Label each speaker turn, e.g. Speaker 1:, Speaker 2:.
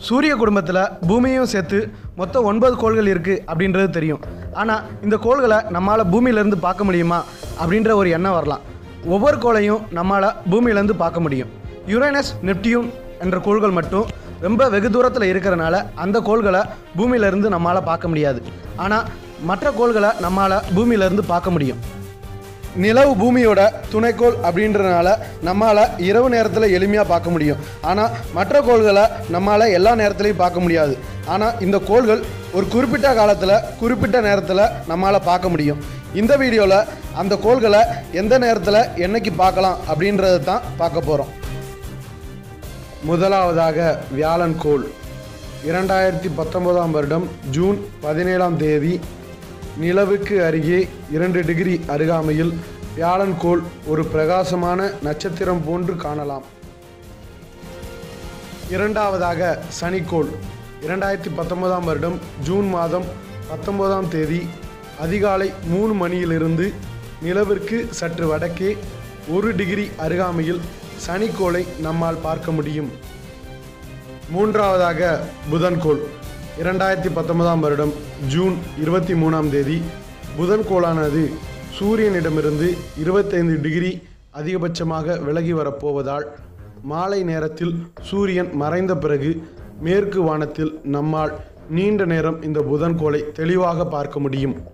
Speaker 1: சூரிய குடும்பத்தில் பூமியும் சேர்த்து மொத்தம் ஒன்பது கோள்கள் இருக்குது அப்படின்றது தெரியும் ஆனால் இந்த கோள்களை நம்மால் பூமியிலேருந்து பார்க்க முடியுமா அப்படின்ற ஒரு எண்ணம் வரலாம் ஒவ்வொரு கோளையும் நம்மால் பூமியிலேருந்து பார்க்க முடியும் யுரேனஸ் நெப்டியூன் என்ற கோள்கள் மட்டும் ரொம்ப வெகு தூரத்தில் இருக்கிறனால அந்த கோள்களை பூமியிலேருந்து நம்மால் பார்க்க முடியாது ஆனால் மற்ற கோள்களை நம்மால் பூமியிலேருந்து பார்க்க முடியும் நிலவு பூமியோட துணைக்கோள் அப்படின்றனால நம்மால் இரவு நேரத்தில் எளிமையாக பார்க்க முடியும் ஆனால் மற்ற கோள்களை நம்மால் எல்லா நேரத்துலையும் பார்க்க முடியாது ஆனால் இந்த கோள்கள் ஒரு குறிப்பிட்ட காலத்தில் குறிப்பிட்ட நேரத்தில் நம்மால் பார்க்க முடியும் இந்த வீடியோவில் அந்த கோள்களை எந்த நேரத்தில் என்னைக்கு பார்க்கலாம் அப்படின்றத தான் பார்க்க போகிறோம் முதலாவதாக வியாழன் கோள் இரண்டாயிரத்தி பத்தொன்பதாம் வருடம் ஜூன் பதினேழாம் தேதி நிலவுக்கு அருகே இரண்டு டிகிரி அருகாமையில் வியாழன் கோள் ஒரு பிரகாசமான நட்சத்திரம் போன்று காணலாம் இரண்டாவதாக சனிக்கோள் இரண்டாயிரத்தி பத்தொன்பதாம் வருடம் ஜூன் மாதம் பத்தொன்பதாம் தேதி அதிகாலை மூணு மணியிலிருந்து நிலவிற்கு சற்று வடக்கே ஒரு டிகிரி அருகாமையில் சனிக்கோளை நம்மால் பார்க்க முடியும் மூன்றாவதாக புதன்கோள் இரண்டாயிரத்தி பத்தொன்பதாம் வருடம் ஜூன் இருபத்தி மூணாம் தேதி புதன்கோளானது சூரியனிடமிருந்து இருபத்தைந்து டிகிரி அதிகபட்சமாக விலகி வரப்போவதால் மாலை நேரத்தில் சூரியன் மறைந்த பிறகு மேற்கு வானத்தில் நம்மால் நீண்ட நேரம் இந்த புதன்கோளை தெளிவாக பார்க்க முடியும்